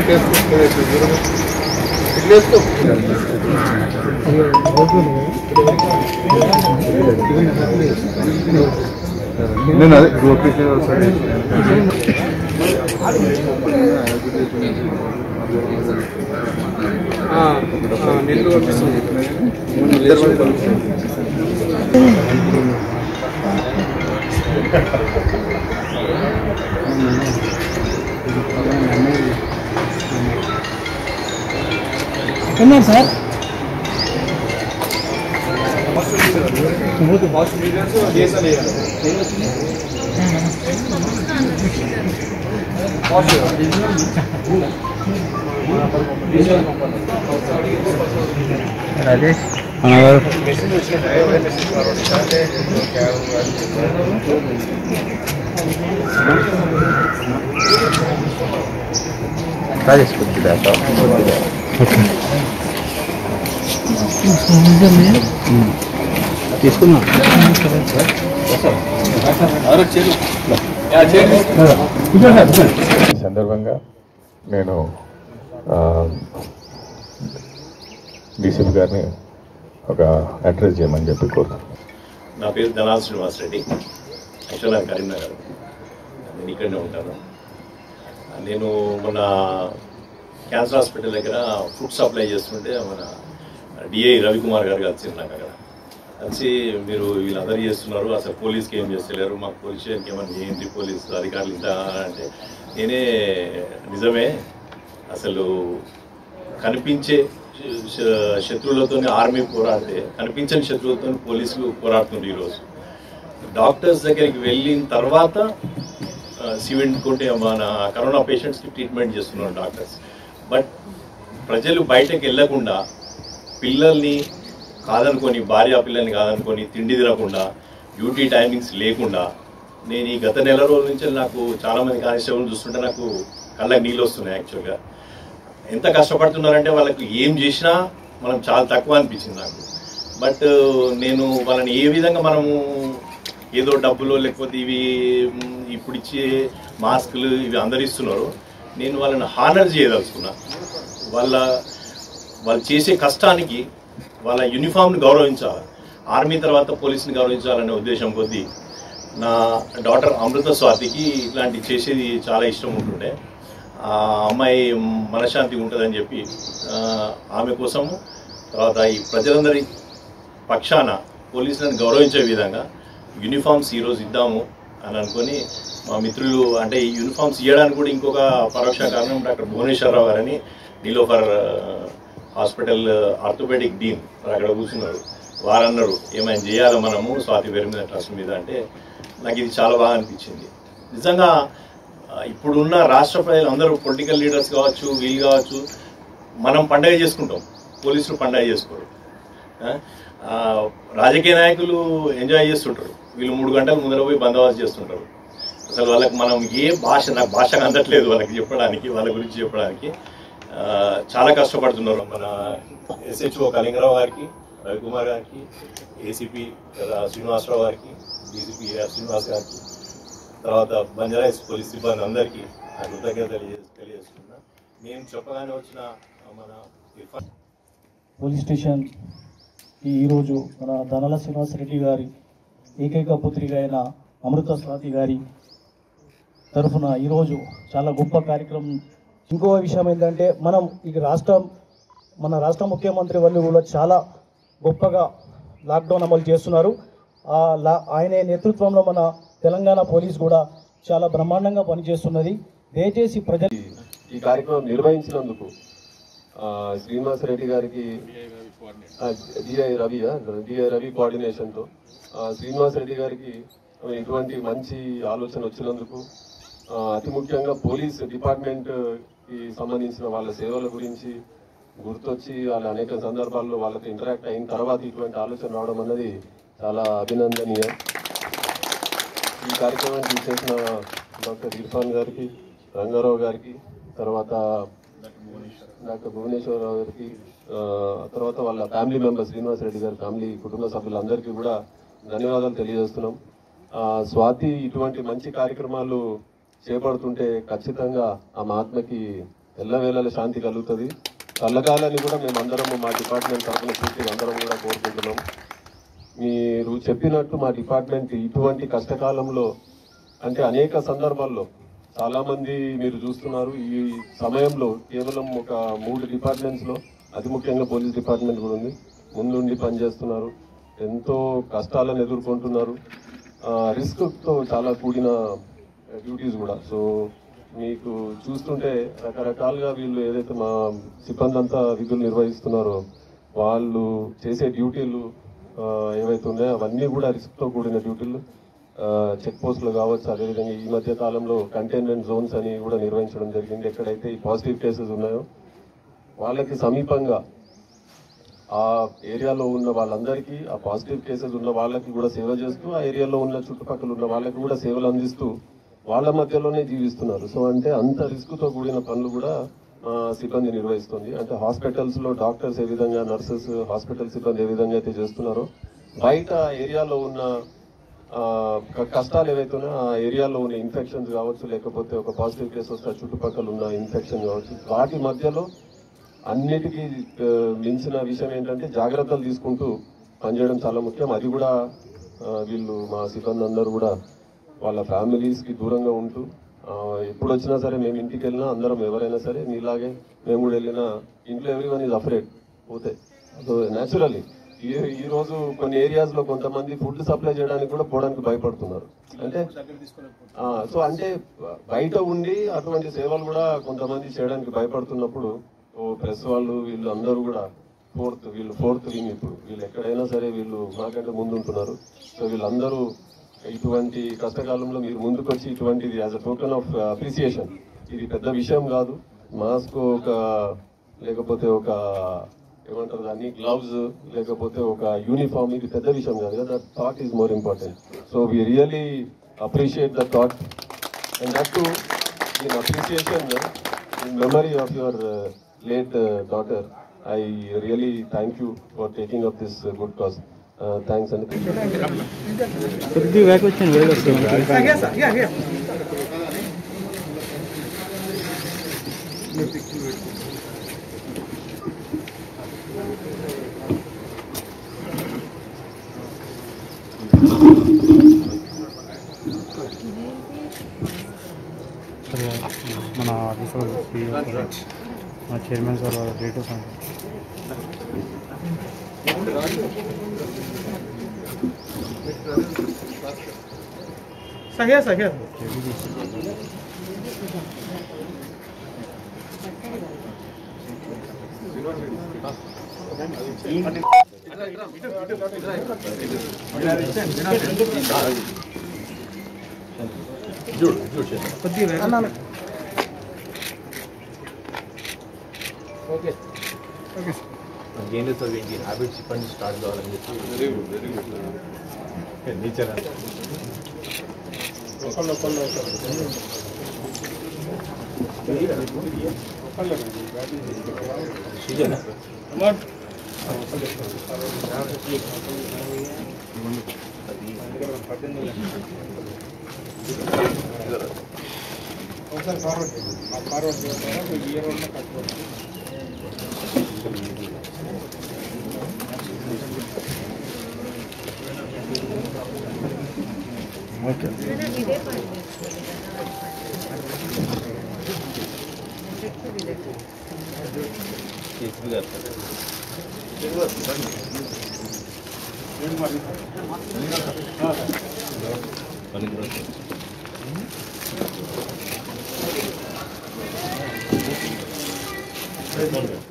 నేను అదే గోపీశ్వర ఒకసారి నెల్లు పంపిస్తుంది ఉన్నారు సార్ రాజేష్ రాజేష్ కొద్దిగా కొద్దిగా తీసుకున్నా ఈ సందర్భంగా నేను డీసీపీ గారిని ఒక అడ్రస్ చేయమని చెప్పి కోరుతున్నాను నా పేరు ధనాల్ శ్రీనివాస్ రెడ్డి యాక్చువల్గా కరీంనగర్ నేను ఇక్కడనే ఉంటాను నేను మన క్యాన్సర్ హాస్పిటల్ దగ్గర ఫుడ్ సప్లై చేస్తుంటే మన డిఐ రవికుమార్ గారు కలిసి నాకు అక్కడ కలిసి మీరు వీళ్ళందరూ చేస్తున్నారు అసలు పోలీస్కి ఏం చేస్తలేరు మాకు పోలీస్ స్టేషన్కి ఏమన్నా ఏంటి పోలీస్ అధికారులు ఇంత అంటే నేనే నిజమే అసలు కనిపించే శ- శత్రువులతో ఆర్మీ పోరాడితే కనిపించని శత్రువులతో పోలీసులు పోరాడుతుండ్రు ఈరోజు డాక్టర్స్ దగ్గరికి వెళ్ళిన తర్వాత సివిల్ కొంటే మన కరోనా పేషెంట్స్కి ట్రీట్మెంట్ చేస్తున్నారు డాక్టర్స్ బట్ ప్రజలు బయటకు వెళ్ళకుండా పిల్లల్ని కాదనుకొని భార్య పిల్లల్ని కాదనుకొని తిండి తినకుండా డ్యూటీ టైమింగ్స్ లేకుండా నేను ఈ గత నెల రోజుల నుంచి నాకు చాలా మంది కానిస్టేబుల్ చూస్తుంటే నాకు కళ్ళకి నీళ్ళు వస్తున్నాయి యాక్చువల్గా ఎంత కష్టపడుతున్నారంటే వాళ్ళకి ఏం చేసినా మనం చాలా తక్కువ అనిపించింది నాకు బట్ నేను వాళ్ళని ఏ విధంగా మనము ఏదో డబ్బులు లేకపోతే ఇవి మ్, ఇప్పుడు ఇచ్చే మాస్కులు ఇవి అందరు ఇస్తున్నారు నేను వాళ్ళని హానర్ చేయదలుచుకున్నా వాళ్ళ వాళ్ళు చేసే కష్టానికి వాళ్ళ యూనిఫామ్ని గౌరవించాలి ఆర్మీ తర్వాత పోలీసుని గౌరవించాలనే ఉద్దేశం కొద్దీ నా డాటర్ అమృత స్వాతికి ఇట్లాంటి చేసేది చాలా ఇష్టం ఉంటుండే ఆ అమ్మాయి మనశ్శాంతి ఉంటుందని చెప్పి ఆ, ఆమె కోసము తర్వాత ఈ ప్రజలందరి పక్షాన పోలీసులను గౌరవించే విధంగా యూనిఫామ్స్ ఈరోజు ఇద్దాము అని అనుకొని మా మిత్రులు అంటే ఈ యూనిఫామ్స్ ఇవ్వడానికి కూడా ఇంకొక పరోక్ష కారణం డాక్టర్ భువనేశ్వరరావు గారని నీలోఫర్ హాస్పిటల్ ఆర్థోపెడిక్ డీన్ అక్కడ కూర్చున్నారు వారు అన్నారు ఏమైనా చేయాలి మనము స్వాతి పేరు మీద ట్రస్ట్ మీద అంటే నాకు ఇది చాలా బాగా అనిపించింది నిజంగా ఆ, ఇప్పుడున్న రాష్ట్ర ప్రజలు అందరూ పొలిటికల్ లీడర్స్ కావచ్చు వీళ్ళు కావచ్చు మనం పండగ చేసుకుంటాం పోలీసులు పండగ చేసుకోరు ఆ, ఆ, రాజకీయ నాయకులు ఎంజాయ్ చేస్తుంటారు వీళ్ళు మూడు గంటల ముందర పోయి బందోబస్తు చేస్తుంటారు అసలు వాళ్ళకి మనం ఏ భాష నాకు భాష అందట్లేదు వాళ్ళకి చెప్పడానికి వాళ్ళ గురించి చెప్పడానికి ఆ, చాలా కష్టపడుతున్నారు మన ఎస్హెచ్ఓ కలింగరావు గారికి రవికుమార్ గారికి ఏసీపీ శ్రీనివాసరావు గారికి డీసీపీ శ్రీనివాస్ గారికి తర్వాత బంజారాయిస్ పోలీస్ సిబ్బంది అందరికీ నా కృతజ్ఞత తెలియజే తెలియజేస్తున్నా నేను చెప్పగానే వచ్చిన మన ఇర్ఫాన్ పోలీస్ స్టేషన్ ఈ ఈరోజు మన ధనల శ్రీనివాసరెడ్డి గారి ఏకైక పుత్రిక అయిన అమృత స్వాతి గారి తరఫున ఈరోజు చాలా గొప్ప కార్యక్రమం ఇంకో విషయం ఏంటంటే మనం ఈ రాష్ట్రం మన రాష్ట్ర ముఖ్యమంత్రి వాళ్ళు కూడా చాలా గొప్పగా లాక్డౌన్ అమలు చేస్తున్నారు ఆ లా ఆయన నేతృత్వంలో మన తెలంగాణ పోలీస్ కూడా చాలా బ్రహ్మాండంగా పనిచేస్తున్నది దయచేసి ప్రజలు ఈ కార్యక్రమం నిర్వహించినందుకు ఆ, శ్రీనివాస్ రెడ్డి గారికి డిఐ రవి డిఐ రవి కోఆర్డినేషన్తో ఆ, శ్రీనివాస్ రెడ్డి గారికి ఆ, ఇటువంటి మంచి ఆలోచన వచ్చినందుకు ఆ, అతి ముఖ్యంగా పోలీస్ డిపార్ట్మెంట్ కి సంబంధించిన వాళ్ళ సేవల గురించి గుర్తొచ్చి వాళ్ళ అనేక సందర్భాల్లో వాళ్ళతో ఇంటరాక్ట్ అయిన తర్వాత ఇటువంటి ఆలోచన రావడం అన్నది చాలా అభినందనీయం ఈ కార్యక్రమానికి చేసిన డాక్టర్ ఇర్ఫాన్ గారికి రంగారావు గారికి తర్వాత డాక్టర్ భువనేశ్వరరావు గారికి ఆ, తర్వాత వాళ్ళ ఫ్యామిలీ మెంబర్ శ్రీనివాస్ రెడ్డి గారి ఫ్యామిలీ కుటుంబ సభ్యులందరికీ కూడా ధన్యవాదాలు తెలియజేస్తున్నాం ఆ, స్వాతి ఇటువంటి మంచి కార్యక్రమాలు చేపడుతుంటే ఖచ్చితంగా ఆ మహాత్మకి ఎల్లవేళల శాంతి కలుగుతుంది కలగాలని కూడా మేము అందరం మా డిపార్ట్మెంట్ తరఫున పూర్తిగా అందరం కూడా కోరుకుంటున్నాం మీరు చెప్పినట్టు మా డిపార్ట్మెంట్ ఇటువంటి కష్టకాలంలో అంటే అనేక సందర్భాల్లో చాలా మంది మీరు చూస్తున్నారు ఈ సమయంలో కేవలం ఒక మూడు డిపార్ట్మెంట్స్ లో అతి ముఖ్యంగా పోలీస్ డిపార్ట్మెంట్ కూడా ఉంది ముందుండి పనిచేస్తున్నారు ఎంతో కష్టాలను ఎదుర్కొంటున్నారు రిస్క్ తో చాలా కూడిన డ్యూటీస్ కూడా సో మీకు చూస్తుంటే రకరకాలుగా వీళ్ళు ఏదైతే మా సిబ్బంది అంతా విధులు నిర్వహిస్తున్నారో వాళ్ళు చేసే డ్యూటీలు ఆ, ఏవైతే ఉన్నాయో అవన్నీ కూడా రిస్క్ తో కూడిన డ్యూటీలు చెక్ పోస్టులు కావచ్చు అదేవిధంగా ఈ మధ్య కాలంలో కంటైన్మెంట్ జోన్స్ అని కూడా నిర్వహించడం జరిగింది ఎక్కడైతే ఈ పాజిటివ్ కేసెస్ ఉన్నాయో వాళ్ళకి సమీపంగా ఆ ఏరియాలో ఉన్న వాళ్ళందరికీ ఆ పాజిటివ్ కేసెస్ ఉన్న వాళ్ళకి కూడా సేవ చేస్తూ ఆ ఏరియాలో ఉన్న చుట్టుపక్కల ఉన్న వాళ్ళకి కూడా సేవలు అందిస్తూ వాళ్ళ మధ్యలోనే జీవిస్తున్నారు సో అంటే అంత రిస్క్ తో కూడిన పనులు కూడా ఆ, సిబ్బంది నిర్వహిస్తుంది అంటే హాస్పిటల్స్ లో డాక్టర్స్ ఏ విధంగా నర్సెస్ హాస్పిటల్ సిబ్బంది ఏ విధంగా అయితే చేస్తున్నారో బయట ఏరియాలో ఉన్న ఆ, క- కష్టాలు ఏవైతే ఉన్నాయో ఆ ఏరియాలో ఉన్న ఇన్ఫెక్షన్స్ కావచ్చు లేకపోతే ఒక పాజిటివ్ కేసు వస్తే ఆ చుట్టుపక్కల ఉన్న ఇన్ఫెక్షన్ కావచ్చు వాటి మధ్యలో అన్నిటికీ ఆ, మించిన విషయం ఏంటంటే జాగ్రత్తలు తీసుకుంటూ పనిచేయడం చాలా ముఖ్యం అది కూడా ఆ, వీళ్ళు మా సిబ్బంది అందరూ కూడా వాళ్ళ ఫ్యామిలీస్ కి దూరంగా ఉంటూ ఆ, ఎప్పుడు వచ్చినా సరే మేము ఇంటికి వెళ్ళినా అందరం ఎవరైనా సరే మీలాగే మేము కూడా వెళ్ళినా ఇంట్లో ఎవ్రీ వన్ ఈజ్ అఫ్రేడ్ పోతే సో న్యాచురల్లీ ఈ ఈ రోజు కొన్ని ఏరియాస్ లో కొంతమంది ఫుడ్ సప్లై చేయడానికి కూడా పోవడానికి భయపడుతున్నారు అంటే ఆ, సో అంటే బయట ఉండి అటువంటి సేవలు కూడా కొంతమంది చేయడానికి భయపడుతున్నప్పుడు ఓ ప్రెస్ వాళ్ళు వీళ్ళు అందరూ కూడా ఫోర్త్ వీళ్ళు ఫోర్త్ వింగ్ ఇప్పుడు వీళ్ళు ఎక్కడైనా సరే వీళ్ళు మాకంటే ముందు ఉంటున్నారు సో వీళ్ళందరూ ఇటువంటి కష్టకాలంలో మీరు ముందుకొచ్చి ఇటువంటిది as a token of appreciation ఇది పెద్ద విషయం కాదు మాస్క్ ఒక లేకపోతే ఒక ఏమంటారు దాన్ని గ్లవ్స్ లేకపోతే ఒక యూనిఫామ్ ఇది పెద్ద విషయం కాదు కదా thought is more important so we really appreciate the thought and that too in appreciation in memory of your late daughter I really thank you for taking up this good cause thanks అండి కొద్దిగా back వచ్చాను వేరే వస్తుంది మన officer మన chairman sir వాళ్ళ డేటర్స్ सगळ्या सगळ्या ఏం లేదు సార్ ఏంటి హ్యాబిట్స్ ఇప్పటి నుంచి స్టార్ట్ కావాలని చెప్పి very good very good nature ఒకసారి ఫార్వర్డ్ ఫార్వర్డ్ చేస్తారా ఇయర్ ఉన్న కట్టుకోండి కేసీ గారు పని కూడా వస్తుంది.